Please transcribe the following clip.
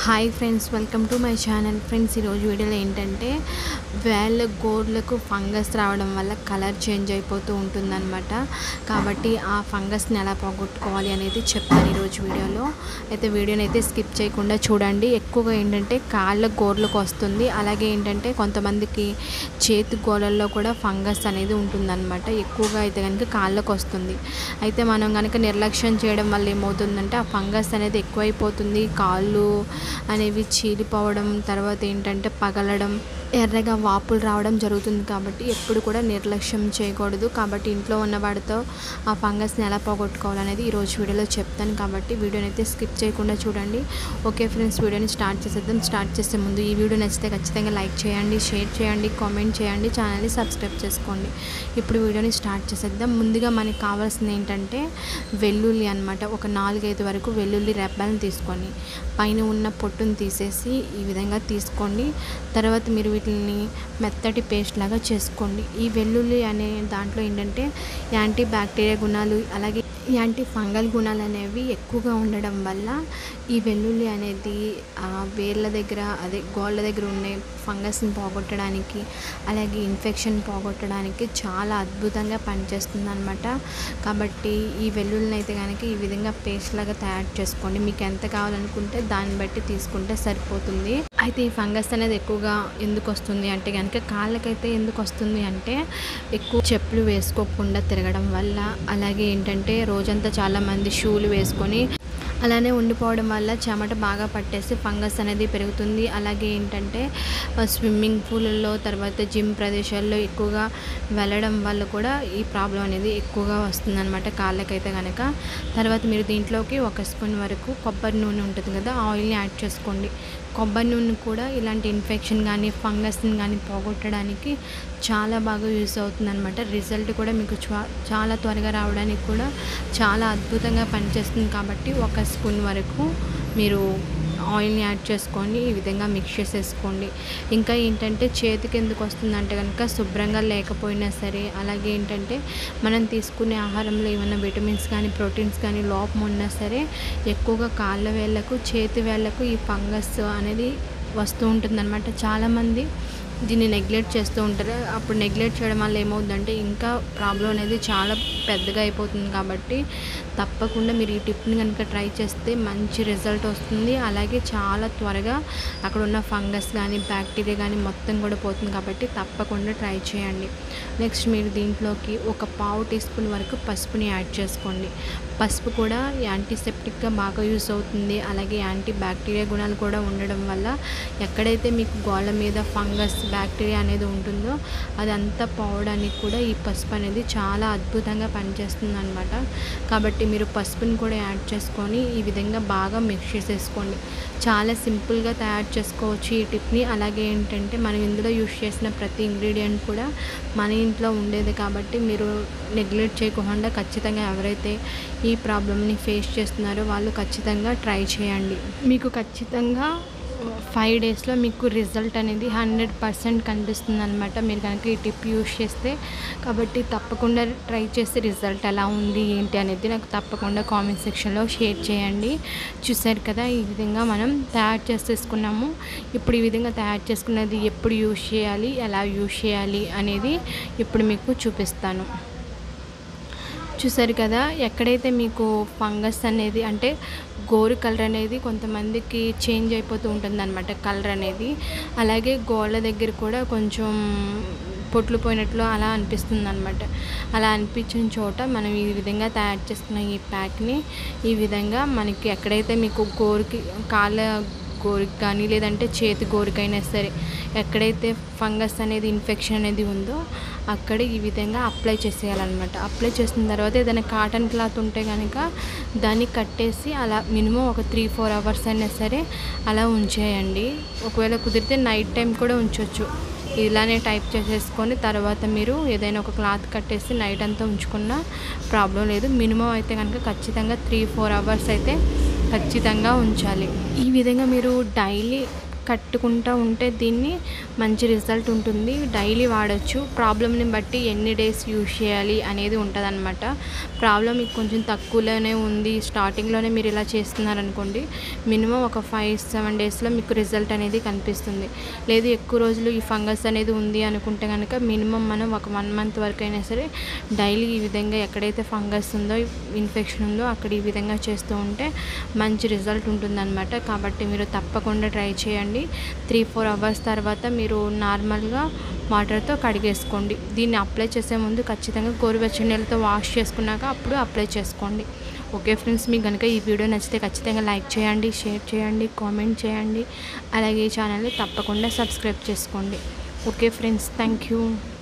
hi friends welcome to my channel friends ఈరోజు వీడియోలో ఏంటంటే వేళ్ళ గోర్లకు ఫంగస్ రావడం వల్ల కలర్ చేంజ్ అయిపోతూ ఉంటుందన్నమాట కాబట్టి ఆ ఫంగస్ని ఎలా పోగొట్టుకోవాలి అనేది చెప్తాను ఈరోజు వీడియోలో అయితే వీడియోని అయితే స్కిప్ చేయకుండా చూడండి ఎక్కువగా ఏంటంటే కాళ్ళ గోర్లకు వస్తుంది అలాగే ఏంటంటే కొంతమందికి చేతి గోళ్ళల్లో కూడా ఫంగస్ అనేది ఉంటుందన్నమాట ఎక్కువగా అయితే కనుక కాళ్ళకు వస్తుంది అయితే మనం కనుక నిర్లక్ష్యం చేయడం వల్ల ఏమవుతుందంటే ఆ ఫంగస్ అనేది ఎక్కువైపోతుంది కాళ్ళు అనేవి చీలిపోవడం తర్వాత ఏంటంటే పగలడం ఎర్రగా వాపులు రావడం జరుగుతుంది కాబట్టి ఎప్పుడు కూడా నిర్లక్ష్యం చేయకూడదు కాబట్టి ఇంట్లో ఉన్న వాడితో ఆ ఫంగస్ని ఎలా పోగొట్టుకోవాలనేది ఈరోజు వీడియోలో చెప్తాను కాబట్టి వీడియోని అయితే స్కిప్ చేయకుండా చూడండి ఓకే ఫ్రెండ్స్ వీడియోని స్టార్ట్ చేసేద్దాం స్టార్ట్ చేసే ముందు ఈ వీడియో నచ్చితే ఖచ్చితంగా లైక్ చేయండి షేర్ చేయండి కామెంట్ చేయండి ఛానల్ని సబ్స్క్రైబ్ చేసుకోండి ఇప్పుడు వీడియోని స్టార్ట్ చేసేద్దాం ముందుగా మనకి కావాల్సింది ఏంటంటే వెల్లుల్లి అనమాట ఒక నాలుగైదు వరకు వెల్లుల్లి రెబ్బలను తీసుకొని పైన ఉన్న పొట్టును తీసేసి ఈ విధంగా తీసుకోండి తర్వాత మీరు వీటిని మెత్తటి పేస్ట్ లాగా చేసుకోండి ఈ వెల్లుల్లి అనే దాంట్లో ఏంటంటే యాంటీ బ్యాక్టీరియా గుణాలు అలాగే యాంటీ ఫంగల్ గుణాలు అనేవి ఎక్కువగా ఉండడం వల్ల ఈ వెల్లుల్లి అనేది ఆ వేర్ల దగ్గర అదే గోళ్ళ దగ్గర ఉండే ఫంగస్ని పోగొట్టడానికి అలాగే ఇన్ఫెక్షన్ పోగొట్టడానికి చాలా అద్భుతంగా పనిచేస్తుంది అనమాట కాబట్టి ఈ వెల్లుల్లిని అయితే కనుక ఈ విధంగా పేస్ట్ లాగా తయారు చేసుకోండి మీకు ఎంత కావాలనుకుంటే దాన్ని బట్టి తీసుకుంటే సరిపోతుంది అయితే ఈ ఫంగస్ అనేది ఎక్కువగా ఎందుకు వస్తుంది అంటే కనుక కాళ్ళకైతే ఎందుకు వస్తుంది అంటే ఎక్కువ చెప్పులు వేసుకోకుండా తిరగడం వల్ల అలాగే ఏంటంటే రోజంతా చాలామంది షూలు వేసుకొని అలానే ఉండిపోవడం వల్ల చెమట బాగా పట్టేసి ఫంగస్ అనేది పెరుగుతుంది అలాగే ఏంటంటే స్విమ్మింగ్ పూల్లో తర్వాత జిమ్ ప్రదేశాల్లో ఎక్కువగా వెళ్ళడం వల్ల కూడా ఈ ప్రాబ్లం అనేది ఎక్కువగా వస్తుందన్నమాట కాళ్ళకైతే కనుక తర్వాత మీరు దీంట్లోకి ఒక స్పూన్ వరకు కొబ్బరి నూనె ఉంటుంది కదా ఆయిల్ని యాడ్ చేసుకోండి కొబ్బరి నూనె కూడా ఇలాంటి ఇన్ఫెక్షన్ కానీ ఫంగస్ని కానీ పోగొట్టడానికి చాలా బాగా యూస్ అవుతుంది అనమాట రిజల్ట్ కూడా మీకు చాలా త్వరగా రావడానికి కూడా చాలా అద్భుతంగా పనిచేస్తుంది కాబట్టి ఒక స్పూన్ వరకు మీరు ఆయిల్ని యాడ్ చేసుకొని ఈ విధంగా మిక్స్ చేసేసుకోండి ఇంకా ఏంటంటే చేతికి ఎందుకు వస్తుందంటే కనుక శుభ్రంగా లేకపోయినా సరే అలాగే ఏంటంటే మనం తీసుకునే ఆహారంలో ఏమైనా విటమిన్స్ కానీ ప్రోటీన్స్ కానీ లోపం ఉన్నా సరే ఎక్కువగా కాళ్ళ వేళ్ళకు చేతి వేళ్ళకు ఈ ఫంగస్ అనేది వస్తూ ఉంటుందన్నమాట చాలామంది దీన్ని నెగ్లెక్ట్ చేస్తూ ఉంటారు అప్పుడు నెగ్లెక్ట్ చేయడం వల్ల ఏమవుతుందంటే ఇంకా ప్రాబ్లం అనేది చాలా పెద్దగా అయిపోతుంది కాబట్టి తప్పకుండా మీరు ఈ టిప్ని కనుక ట్రై చేస్తే మంచి రిజల్ట్ వస్తుంది అలాగే చాలా త్వరగా అక్కడ ఉన్న ఫంగస్ కానీ బ్యాక్టీరియా కానీ మొత్తం కూడా పోతుంది కాబట్టి తప్పకుండా ట్రై చేయండి నెక్స్ట్ మీరు దీంట్లోకి ఒక పావు టీ స్పూన్ వరకు పసుపుని యాడ్ చేసుకోండి పసుపు కూడా యాంటీసెప్టిక్గా బాగా యూస్ అవుతుంది అలాగే యాంటీ బ్యాక్టీరియా గుణాలు కూడా ఉండడం వల్ల ఎక్కడైతే మీకు గోళ్ళ మీద ఫంగస్ బ్యాక్టీరియా అనేది ఉంటుందో అదంతా పోవడానికి కూడా ఈ పసుపు అనేది చాలా అద్భుతంగా పనిచేస్తుంది అనమాట కాబట్టి మీరు పసుపుని కూడా యాడ్ చేసుకొని ఈ విధంగా బాగా మిక్స్ చేసేసుకోండి చాలా సింపుల్గా తయారు చేసుకోవచ్చు ఈ టిప్ని అలాగే ఏంటంటే మనం ఇందులో యూస్ చేసిన ప్రతి ఇంగ్రీడియంట్ కూడా మన ఇంట్లో ఉండేది కాబట్టి మీరు నెగ్లెక్ట్ చేయకుండా ఖచ్చితంగా ఎవరైతే ఈ ప్రాబ్లమ్ని ఫేస్ చేస్తున్నారో వాళ్ళు ఖచ్చితంగా ట్రై చేయండి మీకు ఖచ్చితంగా ఫైవ్ డేస్లో మీకు రిజల్ట్ అనేది హండ్రెడ్ పర్సెంట్ కనిపిస్తుంది అనమాట మీరు కనుక ఈ టిప్ యూస్ చేస్తే కాబట్టి తప్పకుండా ట్రై చేసి రిజల్ట్ ఎలా ఉంది ఏంటి అనేది నాకు తప్పకుండా కామెంట్ సెక్షన్లో షేర్ చేయండి చూసారు కదా ఈ విధంగా మనం తయారు చేసేసుకున్నాము ఇప్పుడు ఈ విధంగా తయారు చేసుకున్నది ఎప్పుడు యూస్ చేయాలి ఎలా యూస్ చేయాలి అనేది ఇప్పుడు మీకు చూపిస్తాను చూసారు కదా ఎక్కడైతే మీకు ఫంగస్ అనేది అంటే గోరు కలర్ అనేది కొంతమందికి చేంజ్ అయిపోతూ ఉంటుంది అనమాట కలర్ అనేది అలాగే గోళ్ళ దగ్గర కూడా కొంచెం పొట్లు పోయినట్లు అలా అనిపిస్తుంది అనమాట అలా అనిపించిన చోట మనం ఈ విధంగా తయారు చేసుకున్న ఈ ప్యాక్ని ఈ విధంగా మనకి ఎక్కడైతే మీకు గోరుకి కాళ్ళ గోరికి కానీ లేదంటే చేతి గోరికైనా సరే ఎక్కడైతే ఫంగస్ అనేది ఇన్ఫెక్షన్ అనేది ఉందో అక్కడ ఈ విధంగా అప్లై చేసేయాలన్నమాట అప్లై చేసిన తర్వాత ఏదైనా కాటన్ క్లాత్ ఉంటే కనుక దాన్ని కట్టేసి అలా మినిమం ఒక త్రీ ఫోర్ అవర్స్ అయినా సరే అలా ఉంచేయండి ఒకవేళ కుదిరితే నైట్ టైం కూడా ఉంచవచ్చు ఇలానే టైప్ చేసేసుకొని తర్వాత మీరు ఏదైనా ఒక క్లాత్ కట్టేసి నైట్ అంతా ఉంచుకున్న ప్రాబ్లం లేదు మినిమం అయితే కనుక ఖచ్చితంగా త్రీ ఫోర్ అవర్స్ అయితే ఖచ్చితంగా ఉంచాలి ఈ విధంగా మీరు డైలీ కట్టుకుంటూ ఉంటే దీన్ని మంచి రిజల్ట్ ఉంటుంది డైలీ వాడచ్చు ప్రాబ్లమ్ని బట్టి ఎన్ని డేస్ యూజ్ చేయాలి అనేది ఉంటుంది అనమాట ప్రాబ్లం మీకు కొంచెం తక్కువలోనే ఉంది స్టార్టింగ్లోనే మీరు ఇలా చేస్తున్నారనుకోండి మినిమం ఒక ఫైవ్ సెవెన్ డేస్లో మీకు రిజల్ట్ అనేది కనిపిస్తుంది లేదు ఎక్కువ రోజులు ఈ ఫంగస్ అనేది ఉంది అనుకుంటే కనుక మినిమం మనం ఒక వన్ మంత్ వరకు అయినా సరే డైలీ ఈ విధంగా ఎక్కడైతే ఫంగస్ ఉందో ఇన్ఫెక్షన్ ఉందో అక్కడ ఈ విధంగా చేస్తూ ఉంటే మంచి రిజల్ట్ ఉంటుందన్నమాట కాబట్టి మీరు తప్పకుండా ట్రై చేయండి త్రీ ఫోర్ అవర్స్ తర్వాత మీరు నార్మల్గా వాటర్తో కడిగేసుకోండి దీన్ని అప్లై చేసే ముందు ఖచ్చితంగా గోరువెచ్చని నీళ్ళతో వాష్ చేసుకున్నాక అప్పుడు అప్లై చేసుకోండి ఓకే ఫ్రెండ్స్ మీకు కనుక ఈ వీడియో నచ్చితే ఖచ్చితంగా లైక్ చేయండి షేర్ చేయండి కామెంట్ చేయండి అలాగే ఈ ఛానల్ని తప్పకుండా సబ్స్క్రైబ్ చేసుకోండి ఓకే ఫ్రెండ్స్ థ్యాంక్ యూ